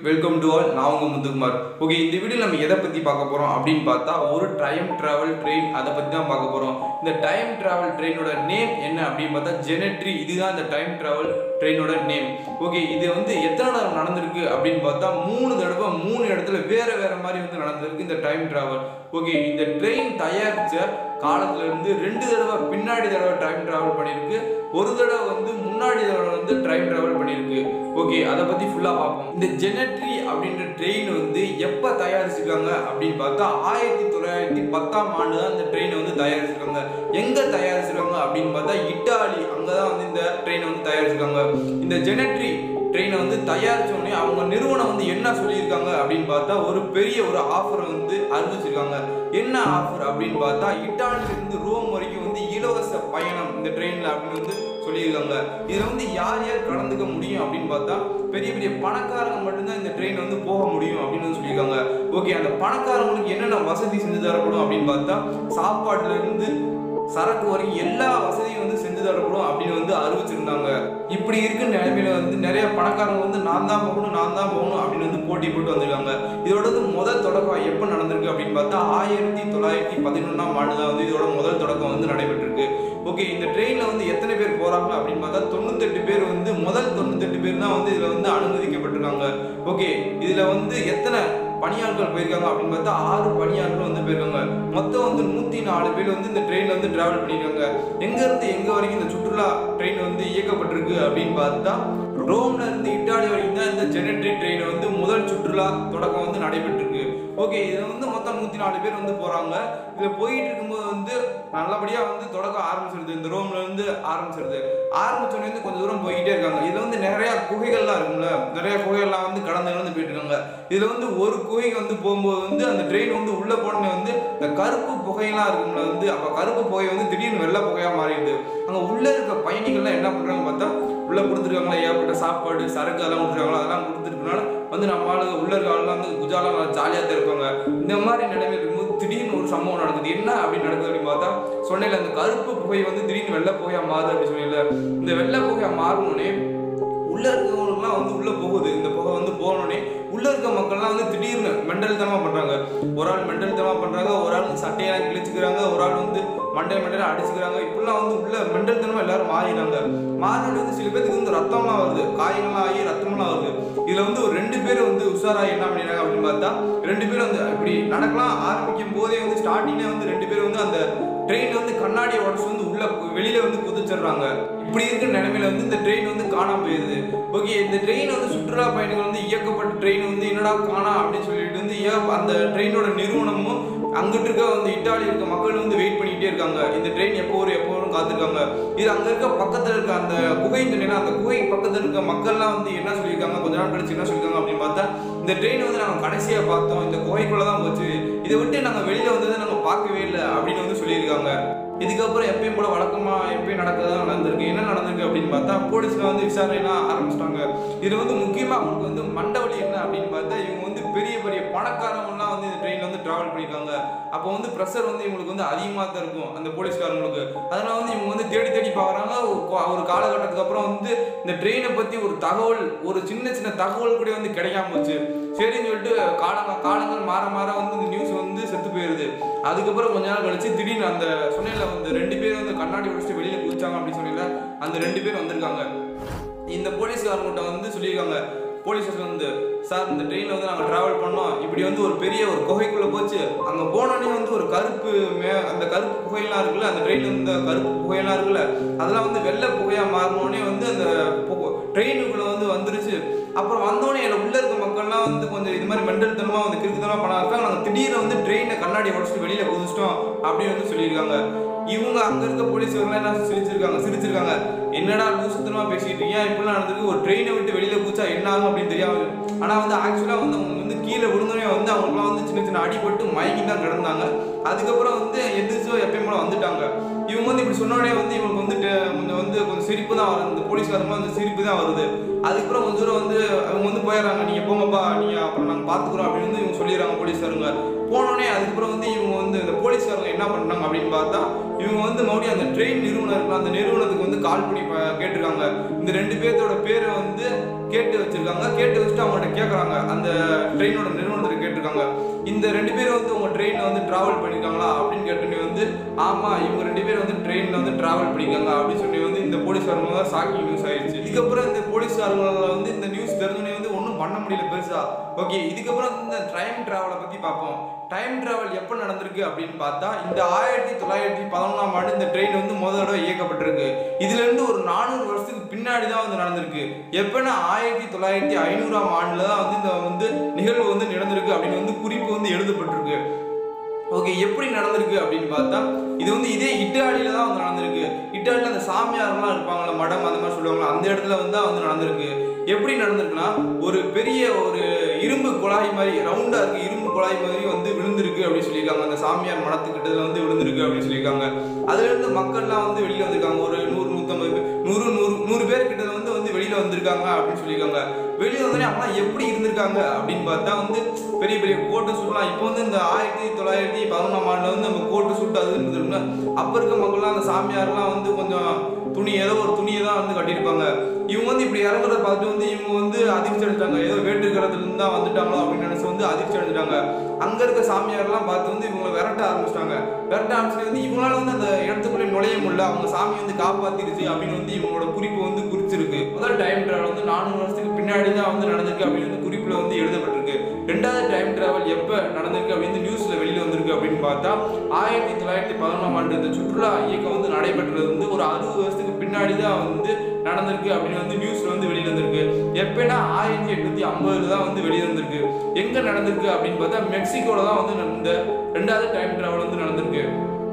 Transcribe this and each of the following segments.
welcome to all நான் உங்க Muthukumar okay இந்த வீடியோ நம்ம எதை பற்றி பார்க்க போகிறோம் அப்படின்னு பார்த்தா ஒரு டைம் டிராவல் ட்ரெயின் அதை பற்றி தான் பார்க்க போகிறோம் இந்த டைம் டிராவல் ட்ரெயினோட நேம் என்ன அப்படின்னு பார்த்தா ஜெனட்ரி இதுதான் இந்த டைம் டிராவல் ட்ரெயினோட நேம் ஓகே இது வந்து எத்தனை நேரம் நடந்திருக்கு அப்படின்னு பார்த்தா மூணு தடவை மூணு இடத்துல வேற வேற மாதிரி வந்து நடந்திருக்கு இந்த டைம் டிராவல் ஓகே இந்த ட்ரெயின் தயாரிச்ச காலத்துல இருந்து ரெண்டு தடவை பின்னாடி தடவை டைம் டிராவல் பண்ணியிருக்கு ஒரு தடவை வந்து முன்னாடி தடவை வந்து டைம் டிராவல் பண்ணியிருக்கு ஓகே அதை பத்தி ஃபுல்லா பார்ப்போம் இந்த ஜெனட்ரி அப்படின்ற ட்ரெயின் வந்து எப்ப தயாரிச்சிருக்காங்க அப்படின்னு பார்த்தா ஆயிரத்தி தொள்ளாயிரத்தி பத்தாம் ஆண்டு தான் இந்த ட்ரெயினை வந்து தயாரிச்சிருக்காங்க எங்க தயாரிச்சிருக்காங்க அப்படின்னு பார்த்தா இட்டாலி அங்கதான் வந்து இந்த ட்ரெயினை வந்து தயாரிச்சிருக்காங்க இந்த ஜெனட்ரி ட்ரெயினை வந்து தயாரிச்ச உடனே அவங்க நிறுவனம் வந்து என்ன சொல்லியிருக்காங்க அப்படின்னு பார்த்தா ஒரு பெரிய ஒரு ஆஃபரை வந்து அறிவிச்சிருக்காங்க என்ன ஆஃபர் அப்படின்னு பார்த்தா இட்டாலியிலிருந்து ரோம் வரைக்கும் வந்து இலவச பயணம் இந்த ட்ரெயினில் அப்படின்னு வந்து சொல்லியிருக்காங்க இதில் வந்து யார் யார் கலந்துக்க முடியும் அப்படின்னு பார்த்தா பெரிய பெரிய பணக்காரங்க மட்டும்தான் இந்த ட்ரெயின் வந்து போக முடியும் அப்படின்னு வந்து சொல்லியிருக்காங்க ஓகே அந்த பணக்காரங்களுக்கு என்னென்ன வசதி செஞ்சு தரப்படும் அப்படின்னு பார்த்தா சாப்பாட்டுல இருந்து சரக்கு வரைக்கும் எல்லா வசதியும் வந்து செஞ்சு தரப்படும் அப்படின்னு வந்து அறிவிச்சிருந்தாங்க இப்படி இருக்கிற நிலைமையில வந்து நிறைய பணக்காரங்க வந்து நான் தான் போகணும் நான் தான் போகணும் அப்படின்னு வந்து போட்டி போட்டு வந்திருக்காங்க இதோட வந்து முதல் தொடக்கம் எப்போ நடந்திருக்கு அப்படின்னு பார்த்தா ஆயிரத்தி தொள்ளாயிரத்தி பதினொன்றாம் ஆண்டு தான் வந்து இதோட முதல் தொடக்கம் வந்து நடைபெற்றிருக்கு ஓகே இந்த ட்ரெயினில் வந்து எத்தனை பேர் போகிறாங்க அப்படின்னு பார்த்தா தொண்ணூத்தெட்டு பேர் வந்து முதல் தொண்ணூத்தெட்டு பேர் தான் வந்து இதில் வந்து அனுமதிக்கப்பட்டிருக்காங்க ஓகே இதில் வந்து எத்தனை பணியாளர்கள் போயிருக்காங்க அப்படின்னு பார்த்தா ஆறு பணியாளர்கள் வந்து போயிருக்காங்க மொத்தம் வந்து நூற்றி நாலு பேர் வந்து இந்த ட்ரெயினில் வந்து டிராவல் பண்ணியிருக்காங்க எங்கேருந்து எங்கே வரைக்கும் இந்த சுற்றுலா ட்ரெயின் வந்து இயக்கப்பட்டிருக்கு அப்படின்னு பார்த்தா ரோம்ல இருந்து இட்டாலி வரைக்கும் தான் இந்த ஜெனட்ரி ட்ரெயின் வந்து முதல் சுற்றுலா தொடக்கம் வந்து நடைபெற்றிருக்கு ஓகே இதில் வந்து மொத்தம் நூற்றி நாலு பேர் வந்து போகிறாங்க இதில் போயிட்டு இருக்கும்போது வந்து நல்லபடியாக வந்து தொடக்கம் ஆரம்பிச்சிருது இந்த ரோம்ல இருந்து ஆரம்பிச்சிருது ஆரம்பிச்சோடனே வந்து கொஞ்சம் தூரம் போய்கிட்டே இருக்காங்க இதில் வந்து நிறையா குகைகள்லாம் இருக்கும்ல நிறைய குகைகள்லாம் வந்து கடந்து கடந்து போயிட்டு இருக்காங்க இதில் வந்து ஒரு குகைக்கு வந்து போகும்போது வந்து அந்த ட்ரெயின் வந்து உள்ளே போனோடனே வந்து இந்த கருப்பு புகையெல்லாம் இருக்கும்ல வந்து அப்போ கருப்பு புகை வந்து திடீர்னு வெள்ளை புகையாக மாறிடுது அங்கே உள்ளே இருக்க பயணிகள்லாம் என்ன பண்ணுறாங்க பார்த்தா உள்ளே கொடுத்துருக்காங்களா ஏகப்பட்ட சாப்பாடு சரக்கு அதெல்லாம் கொடுத்துருக்காங்களா அதெல்லாம் கொடுத்துருக்கனால வந்து நம்ம ஆளுங்க உள்ள இருக்க ஆளுலாம் வந்து குஜாலாம் ஜாலியாக தான் இருப்பாங்க இந்த மாதிரி நிலைமையில் இருக்கும்போது திடீர்னு ஒரு சம்பவம் நடக்குது என்ன அப்படி நடக்குது அப்படின்னு பார்த்தா சொன்னேன்ல அந்த கருப்பு புகை வந்து திடீர்னு வெள்ளை புகையாக மாறுது அப்படின்னு சொன்னேன்ல இந்த வெள்ளை புகையாக மாறினோடனே உள்ள இருக்கவங்களுக்குலாம் வந்து உள்ள போகுது இந்த புகை வந்து போனோடனே உள்ள இருக்க மக்கள்லாம் வந்து திடீர்னு மெண்டல் தனமா பண்றாங்க ஒரு ஆள் மெண்டல் தனமா பண்றாங்க ஒரு ஆள் சட்டையெல்லாம் கிழிச்சுக்கிறாங்க ஒரு ஆள் வந்து மண்டை மண்டையில அடிச்சுக்கிறாங்க இப்படிலாம் வந்து உள்ள மெண்டல் தனமா எல்லாரும் மாறிடுறாங்க மாறினது வந்து சில பேருக்கு வந்து ரத்தம்லாம் வருது காயங்கள்லாம் ஆகி ரத்தம்லாம் வருது இதுல வந்து ஒரு ரெண்டு பேர் வந்து உஷாராகி என்ன பண்ணிடுறாங்க அப்படின்னு பார்த்தா ரெண்டு பேரும் வந்து இப்படி நடக்கலாம் ஆரம்பிக்கும் போதே வந்து ஸ்டார்டிங்கே வந்து ரெண்டு பேரும் வந்து அந்த ட்ரெயின் வந்து கண்ணாடியை உடச்சு வந்து உள்ள வெளியில வந்து குதிச்சிடுறாங்க இப்படி இருக்கிற நிலைமையில வந்து இந்த ட்ரெயின் வந்து காணாம போயிருது ஓகே இந்த ட்ரெயின் வந்து சுற்றுலா பயணிகள் வந்து இயக்கப்பட்ட ட்ரெயின் வந்து என்னடா காணா அப்படின்னு சொல்லிட்டு வந்து ஏன் அந்த ட்ரெயினோட நிறுவனமும் அங்கிட்டு இருக்க வந்து இட்டாலி இருக்க மக்கள் வந்து வெயிட் பண்ணிட்டே இருக்காங்க இந்த ட்ரெயின் எப்போ வரும் எப்போ வரும் காத்திருக்காங்க இது அங்க இருக்க பக்கத்துல இருக்க அந்த குகை சொன்னீங்கன்னா அந்த குகை பக்கத்துல இருக்க மக்கள்லாம் வந்து என்ன சொல்லியிருக்காங்க கொஞ்ச நாள் கழிச்சு என்ன சொல்லியிருக்காங்க அப்படின்னு பார்த்தா இந்த ட்ரெயின் வந்து நாங்கள் கடைசியா பார்த்தோம் இந்த குகைக்குள்ள தான் போச்சு இதை விட்டு நாங்கள் வெளியில வந்ததை நாங்கள் பார்க்கவே இல்லை அப்படின்னு வந்து சொல்லியிருக்காங்க இதுக்கப்புறம் எப்பயும் போல வழக்கமா எப்பயும் நடக்கதான் நடந்திருக்கு என்ன நடந்திருக்கு அப்படின்னு பார்த்தா போலீஸ்ல வந்து விசாரணைலாம் ஆரம்பிச்சிட்டாங்க இதுல வந்து முக்கியமா அவங்களுக்கு வந்து மண்டவழி என்ன அப்படின்னு பார்த்தா இவங்க வந்து பெரிய பெரிய பணக்காரங்கலாம் வந்து இந்த ட்ரெயின்ல வந்து டிராவல் பண்ணியிருக்காங்க அப்போ வந்து ப்ரெஷர் வந்து இவங்களுக்கு வந்து அதிகமாக தான் இருக்கும் அந்த போலீஸ்காரங்களுக்கு அதனால வந்து இவங்க வந்து தேடி தேடி பார்க்குறாங்க ஒரு காலகட்டத்துக்கு அப்புறம் வந்து இந்த ட்ரெயினை பற்றி ஒரு தகவல் ஒரு சின்ன சின்ன தகவல் கூட வந்து கிடைக்காம போச்சு சரின்னு சொல்லிட்டு காலங்க காலங்கள் மாற மாற வந்து இந்த நியூஸ் வந்து செத்து போயிருது அதுக்கப்புறம் கொஞ்ச நாள் கழிச்சு திடீர்னு அந்த சொன்னையில வந்து ரெண்டு பேர் வந்து கண்ணாடி உடைச்சிட்டு வெளியில குதிச்சாங்க அப்படின்னு சொன்னீங்க அந்த ரெண்டு பேர் வந்திருக்காங்க இந்த போலீஸ்காரங்கிட்ட வந்து சொல்லியிருக்காங்க போலீஸ் வந்து சார் இந்த ட்ரெயினில் வந்து நாங்கள் ட்ராவல் பண்ணோம் இப்படி வந்து ஒரு பெரிய ஒரு குகைக்குள்ளே போச்சு அங்கே போனோடனே வந்து ஒரு கருப்பு மே அந்த கருப்பு புகையெல்லாம் இருக்குல்ல அந்த ட்ரெயினில் இந்த கருப்பு புகையெல்லாம் இருக்குல்ல அதெல்லாம் வந்து வெள்ளை புகையாக மாறினோடனே வந்து அந்த ட்ரெயினுக்குள்ளே வந்து வந்துருச்சு அப்புறம் வந்தோடனே எனக்கு உள்ள இருக்க மக்கள்லாம் வந்து கொஞ்சம் இது மாதிரி மெண்டல் தனமாக வந்து கிறுக்குத்தனமாக பண்ண இருக்காங்க நாங்கள் திடீர்னு வந்து ட்ரெயினை கண்ணாடி உடச்சிட்டு வெளியில் குதிச்சிட்டோம் அப்படின்னு வந்து சொல்லியிருக்காங்க இவங்க அங்க இருக்க போலீஸ்காரங்க என்ன சிரிச்சிருக்காங்க சிரிச்சிருக்காங்க என்னடா லூசுத்தனமா பேசிட்டு இருக்கீங்க இப்படிலாம் நடந்திருக்கு ஒரு ட்ரெயினை விட்டு வெளியில கூச்சா என்ன ஆகும் அப்படின்னு தெரியாம ஆனா வந்து ஆக்சுவலா வந்து அவங்க வந்து கீழே விழுந்தோடனே வந்து அவங்களுக்குலாம் வந்து சின்ன சின்ன அடிபட்டு மயங்கி தான் கிடந்தாங்க அதுக்கப்புறம் வந்து எந்திரிச்சோ எப்பயும் போல வந்துட்டாங்க இவங்க வந்து இப்படி சொன்னோடனே வந்து இவங்களுக்கு வந்து கொஞ்சம் வந்து கொஞ்சம் சிரிப்பு தான் வருது இந்த போலீஸ்காரங்க வந்து சிரிப்பு தான் வருது அதுக்கப்புறம் கொஞ்சம் தூரம் வந்து அவங்க வந்து போயிடுறாங்க நீங்க போங்கப்பா நீங்க அப்புறம் நாங்கள் பார்த்துக்குறோம் அப்படின்னு வந்து இவங்க சொல்லிடுறாங்க போலீஸ்காரங்க போனோடனே அதுக்கப்புறம் வந்து இவங்க வந்து இந்த போலீஸ்காரங்க என்ன பண்ணாங்க அப்படின்னு பார்த்தா இவங்க வந்து மறுபடியும் அந்த ட்ரெயின் நிறுவனம் இருக்குல்ல அந்த நிறுவனத்துக்கு வந்து கால் பண்ணி ப- கேட்டிருக்காங்க இந்த ரெண்டு பேர்த்தோட பேரை வந்து கேட்டு வச்சிருக்காங்க கேட்டு வச்சுட்டு அவங்கள்ட்ட கேட்குறாங்க அந்த ட்ரெயினோட நிறுவனத்தில் கேட்டிருக்காங்க இந்த ரெண்டு பேரும் வந்து உங்க ட்ரெயினில் வந்து டிராவல் பண்ணிருக்காங்களா அப்படின்னு கேட்டோன்னே வந்து ஆமா இவங்க ரெண்டு பேரும் வந்து ட்ரெயினில் வந்து டிராவல் பண்ணிருக்காங்க அப்படின்னு சொல்லி வந்து இந்த போலீஸ்காரங்க தான் ஷாக்கிங் நியூஸ் ஆயிடுச்சு இதுக்கப்புறம் இந்த போலீஸ்காரங்கள வந்து இந்த நியூஸ் தெரிஞ்சோடனே வந்து ஒன்றும் பண்ண முடியல பெருசா ஓகே இதுக்கப்புறம் இந்த டைம் டிராவலை பத்தி பார்ப்போம் டைம் டிராவல் எப்போ நடந்திருக்கு அப்படின்னு பார்த்தா இந்த ஆயிரத்தி தொள்ளாயிரத்தி பதினொன்றாம் ஆண்டு இந்த ட்ரெயின் வந்து முதல் தடவை இயக்கப்பட்டிருக்கு இதுல இருந்து ஒரு நானூறு வருஷத்துக்கு பின்னாடி தான் வந்து நடந்திருக்கு எப்பன்னா ஆயிரத்தி தொள்ளாயிரத்தி ஐநூறாம் ஆண்டுல தான் வந்து இந்த வந்து நிகழ்வு வந்து நடந்திருக்கு அப்படின்னு வந்து குறிப்பு வந்து எழுதப்பட்டிருக்கு ஓகே எப்படி நடந்திருக்கு அப்படின்னு பார்த்தா இது வந்து இதே இட்டாலியில தான் வந்து நடந்திருக்கு இட்டாலியில் அந்த சாமியார்லாம் இருப்பாங்களா மடம் அந்த மாதிரி சொல்லுவாங்களா அந்த இடத்துல வந்து தான் வந்து நடந்திருக்கு எப்படி நடந்திருக்குன்னா ஒரு பெரிய ஒரு இரும்பு குழாய் மாதிரி ரவுண்டா இருக்கு இரும்பு குழாய் மாதிரி வந்து விழுந்திருக்கு அப்படின்னு சொல்லியிருக்காங்க அந்த சாமியார் மடத்துக்கிட்டதுல வந்து விழுந்திருக்கு அப்படின்னு சொல்லியிருக்காங்க அதுல இருந்து மக்கள்லாம் வந்து வெளியில வந்திருக்காங்க ஒரு நூறு நூத்தம்பது பேர் நூறு நூறு நூறு பேர் கிட்ட வந்து வந்து வெளியில வந்திருக்காங்க அப்படின்னு சொல்லியிருக்காங்க வெளியே வந்தோடனே அவங்களாம் எப்படி இருந்திருக்காங்க அப்படின்னு பார்த்தா வந்து பெரிய பெரிய கோட்டு சூட்லாம் இப்போ வந்து இந்த ஆயிரத்தி தொள்ளாயிரத்தி பதினொன்றாம் ஆண்டுல வந்து நம்ம கோட்டு சூட் அது இருந்ததுன்னா அப்போ இருக்க மக்கள்லாம் அந்த சாமியார்லாம் வந்து கொஞ்சம் துணி ஏதோ ஒரு துணியை தான் வந்து கட்டியிருப்பாங்க இவங்க வந்து இப்படி இறங்குறத பார்த்துட்டு வந்து இவங்க வந்து அதிர்ச்சி அடைஞ்சிட்டாங்க ஏதோ வேட்டுக்கிறதுல இருந்து தான் வந்துட்டாங்களோ அப்படின்னு நினைச்சு வந்து அதிர்ச்சி அடைஞ்சிட்டாங்க அங்க இருக்க சாமியார்லாம் பார்த்து வந்து இவங்களை விரட்ட ஆரம்பிச்சிட்டாங்க விரட்ட ஆரம்பிச்சு வந்து இவங்களால வந்து அந்த இடத்துக்குள்ளே நுழைய முடியல அவங்க சாமி வந்து காப்பாத்திருச்சு அப்படின்னு வந்து இவங்களோட குறிப்பு வந்து குறிச்சிருக்கு முதல் டைம் டிராவல் வந்து நானூறு வருஷத்துக்கு பின்னாடி தான் வந்து நடந்திருக்கு அப்படின்னு வந்து குறிப்புல வந்து எழுதப்பட்டிருக்கு ரெண்டாவது டைம் டிராவல் எப்போ நடந்திருக்கு அப்படின்னு நியூஸ்ல வெளியில வந்திருக்கு அப்படின்னு பார்த்தா ஆயிரத்தி தொள்ளாயிரத்தி பதினொன்றாம் ஆண்டு இந்த சுற்றுலா இயக்கம் வந்து நடைபெற்றது வந்து ஒரு அறுபது வருஷத்துக்கு பின்னாடி தான் வந்து நடந்திருக்கு அப்படின்னு வந்து நியூஸ்ல வந்து வெளியில வந்திருக்கு எப்பனா ஆயிரத்தி எட்நூத்தி ஐம்பதுல தான் வந்து வெளியே வந்திருக்கு எங்க நடந்திருக்கு அப்படின்னு பார்த்தா மெக்சிகோல தான் வந்து இந்த ரெண்டாவது டைம் டிராவல் வந்து நடந்திருக்கு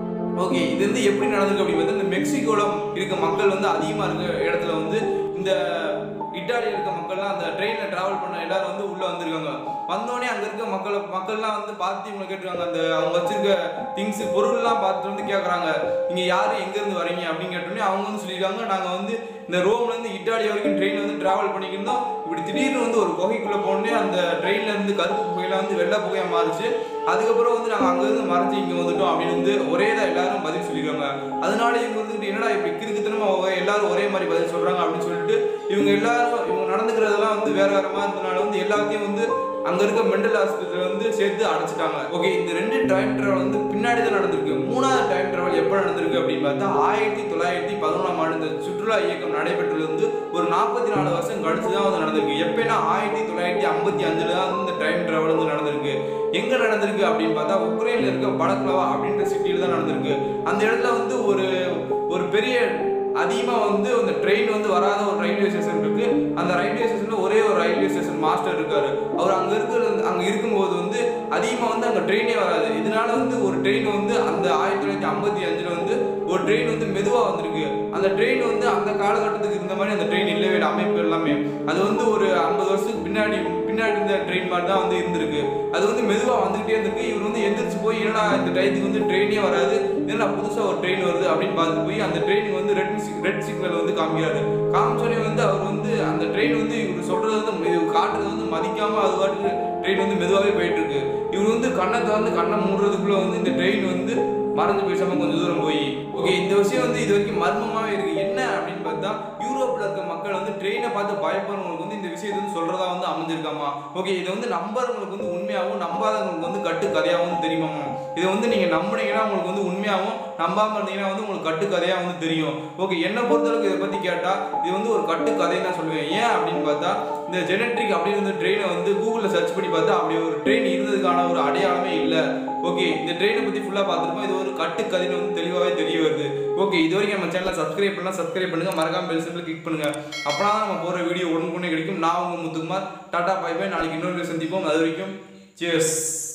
ஓகே இது வந்து எப்படி நடந்திருக்கு அப்படின்னு பார்த்தா இந்த மெக்சிகோல இருக்க மக்கள் வந்து அதிகமா இருக்க இடத்துல வந்து இந்த இட்டாலியில் இருக்க மக்கள்லாம் அந்த ட்ரெயின்ல டிராவல் பண்ண எல்லாரும் வந்து உள்ள வந்திருக்காங்க வந்தோடனே அங்க இருக்க மக்கள் மக்கள்லாம் வந்து பார்த்து இவங்க கேட்டிருக்காங்க அந்த அவங்க வச்சிருக்க திங்ஸ் பொருள்லாம் பார்த்துட்டு வந்து கேட்குறாங்க நீங்க யாரு எங்க இருந்து வரீங்க அப்படின்னு கேட்டோடனே அவங்க வந்து சொல்லியிருக்காங்க நாங்க வந்து இந்த ரோம்ல இருந்து இட்டாலி வரைக்கும் ட்ரெயின் வந்து டிராவல் பண்ணிக்கிருந்தோம் இப்படி திடீர்னு வந்து ஒரு குகைக்குள்ள போனே அந்த ட்ரெயின்ல இருந்து கருப்பு புகையில வந்து வெள்ளை புகையா மாறுச்சு அதுக்கப்புறம் வந்து நாங்க அங்க இருந்து மறைச்சு இங்க வந்துட்டோம் அப்படின்னு வந்து ஒரே தான் எல்லாரும் பதில் சொல்லியிருக்காங்க அதனால இவங்க வந்துட்டு என்னடா இப்படி கிறுக்குத்தனமா அவங்க எல்லாரும் ஒரே மாதிரி பதில் சொல்றாங்க அப்படின்னு சொல்லிட்டு இவங்க எல்லாரும் இவங்க நடந்துக்கிறதெல்லாம் வந்து வேற வேற மாதிரி இருந்தனால வந்து எல்லாத்தையும் வந்து அங்க இருக்க மென்டல் ஹாஸ்பிட்டல் வந்து சேர்த்து அடைச்சிட்டாங்க ஓகே இந்த ரெண்டு டைம் டிராவல் வந்து பின்னாடி தான் நடந்திருக்கு மூணாவது டைம் டிராவல் எப்போ நடந்திருக்கு அப்படின்னு பார்த்தா ஆயிரத்தி தொள்ளாயிரத்தி பதினொன்றாம் ஆண்டு இந்த சுற்றுலா இயக்கம் நடைபெற்றது வந்து ஒரு நாற்பத்தி நாலு வருஷம் கழிச்சு தான் வந்து நடந்திருக்கு எப்போனா ஆயிரத்தி தொள்ளாயிரத்தி ஐம்பத்தி அஞ்சுல தான் வந்து இந்த டைம் டிராவல் வந்து நடந்திருக்கு எங்க நடந்திருக்கு அப்படின்னு பார்த்தா உக்ரைன்ல இருக்க படக்லவா அப்படின்ற சிட்டியில தான் நடந்திருக்கு அந்த இடத்துல வந்து ஒரு ஒரு பெரிய அதிகமாக வந்து அந்த ட்ரெயின் வந்து வராத ஒரு ரயில்வே ஸ்டேஷன் இருக்கு அந்த ரயில்வே ஸ்டேஷன்ல ஒரே ஒரு ரயில்வே ஸ்டேஷன் மாஸ்டர் இருக்காரு அவர் அங்க இருக்கிற அங்க இருக்கும்போது வந்து அதிகமாக வந்து அங்கே ட்ரெயினே வராது இதனால வந்து ஒரு ட்ரெயின் வந்து அந்த ஆயிரத்தி தொள்ளாயிரத்தி ஐம்பத்தி அஞ்சுல வந்து ஒரு ட்ரெயின் வந்து மெதுவாக வந்திருக்கு அந்த ட்ரெயின் வந்து அந்த காலகட்டத்துக்கு இருந்த மாதிரி அந்த ட்ரெயின் இல்லவே இல்லை அமைப்பு எல்லாமே அது வந்து ஒரு ஐம்பது வருஷத்துக்கு பின்னாடி பின்னாடி இருந்த ட்ரெயின் மாதிரி தான் வந்து இருந்திருக்கு அது வந்து மெதுவாக வந்துகிட்டே இருந்திருக்கு இவர் வந்து எந்திரிச்சு போய் என்னடா இந்த டயத்துக்கு வந்து ட்ரெயினே வராது என்னடா புதுசாக ஒரு ட்ரெயின் வருது அப்படின்னு பார்த்து போய் அந்த ட்ரெயின் வந்து ரெட் ரெட் சிக்னல் வந்து காமிக்கிறாரு காமிச்சோடனே வந்து அவர் வந்து அந்த ட்ரெயின் வந்து இவர் சொல்றது வந்து இவர் காட்டுறது வந்து மதிக்காம அது பாட்டுக்கு ட்ரெயின் வந்து மெதுவாகவே போயிட்டு இருக்கு இவர் வந்து கண்ணை திறந்து கண்ணை மூடுறதுக்குள்ள வந்து இந்த ட்ரெயின் வந்து மறந்து பேசாம கொஞ்சம் தூரம் போய் ஓகே இந்த விஷயம் வந்து இது வரைக்கும் மர்மமாவே இருக்கு என்ன அப்படின்னு பார்த்தா யூரோப்ல இருக்க மக்கள் வந்து ட்ரெயினை பார்த்து பயப்படுறவங்களுக்கு வந்து இந்த விஷயத்தை வந்து சொல்றதா வந்து அமைஞ்சிருக்காமா ஓகே இதை வந்து நம்புறவங்களுக்கு வந்து உண்மையாகவும் நம்பாதவங்களுக்கு வந்து கட்டு கதையாகவும் தெரியுமாமா இதை வந்து நீங்க நம்புனீங்கன்னா உங்களுக்கு வந்து உண்மையாகவும் நம்பாம இருந்தீங்கன்னா வந்து உங்களுக்கு கட்டு கதையா வந்து தெரியும் ஓகே என்னை பொறுத்தளவுக்கு இதை பத்தி கேட்டா இது வந்து ஒரு கட்டு கதைன்னு தான் சொல்லுவேன் ஏன் அப்படின்னு பார்த்தா இந்த ஜெனட்ரிக் அப்படின்னு இந்த ட்ரெயினை வந்து கூகுளில் சர்ச் பண்ணி பார்த்தா அப்படி ஒரு ட்ரெயின் இருந்ததுக்கான ஒரு அடையாளமே இல்லை ஓகே இந்த ட்ரெயினை பத்தி ஃபுல்லா பார்த்துருப்போம் இது ஒரு கட்டு கதைன்னு வந்து தெளிவாகவே தெரிய வருது ஓகே இது வரைக்கும் நம்ம சேனலை சப்ஸ்கிரைப் பண்ணலாம் சப்ஸ்கிரைப் பண்ணுங்க மறக்காம பெல் சிம்பிள் கிளிக் பண்ணுங்க அப்பனா தான் நம்ம போற வீடியோ உடனுக்குடனே கிடைக்கும் நான் உங்க முத்துக்குமார் டாடா பை பை நாளைக்கு இன்னொரு video சந்திப்போம் அது வரைக்கும் சியர்ஸ்